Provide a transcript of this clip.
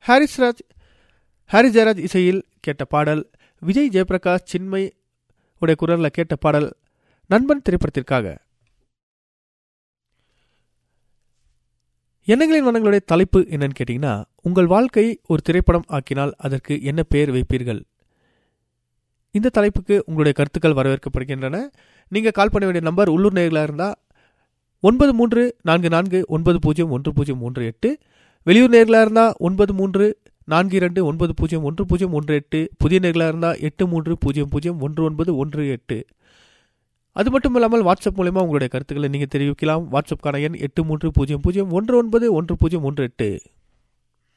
Harris Raj Harris Jayaraj இசையில் கேட்ட பாடல் விஜய் ஜெயபிரகாஷ் சின்மை உடைய குரலில் கேட்ட பாடல் நண்பன் திரைப்படத்திற்காக எண்ணங்களின் வண்ணங்களுடைய தலைப்பு என்னன்னு கேட்டிங்கன்னா உங்கள் வாழ்க்கை ஒரு திரைப்படம் ஆக்கினால் அதற்கு என்ன பெயர் வைப்பீர்கள் இந்த தலைப்புக்கு உங்களுடைய கருத்துக்கள் வரவேற்கப்படுகின்றன நீங்கள் கால் பண்ண வேண்டிய நம்பர் உள்ளூர் நேர்களாக இருந்தால் ஒன்பது மூன்று நான்கு நான்கு ஒன்பது பூஜ்ஜியம் ஒன்று பூஜ்ஜியம் ஒன்று எட்டு வெளியூர் நேர்களாக இருந்தால் ஒன்பது மூன்று நான்கு இரண்டு ஒன்பது பூஜ்ஜியம் ஒன்று பூஜ்ஜியம் ஒன்று எட்டு புதிய நேர்களாக இருந்தால் எட்டு மூன்று பூஜ்ஜியம் பூஜ்ஜியம் ஒன்று ஒன்பது ஒன்று எட்டு அது மட்டும் இல்லாமல் வாட்ஸ்அப் மூலமா உங்களுடைய கருத்துக்களை நீங்கள் தெரிவிக்கலாம் வாட்ஸ்அப்கான எண் எட்டு மூன்று பூஜ்ஜியம் பூஜ்ஜியம் ஒன்று ஒன்பது ஒன்று பூஜ்ஜியம் ஒன்று எட்டு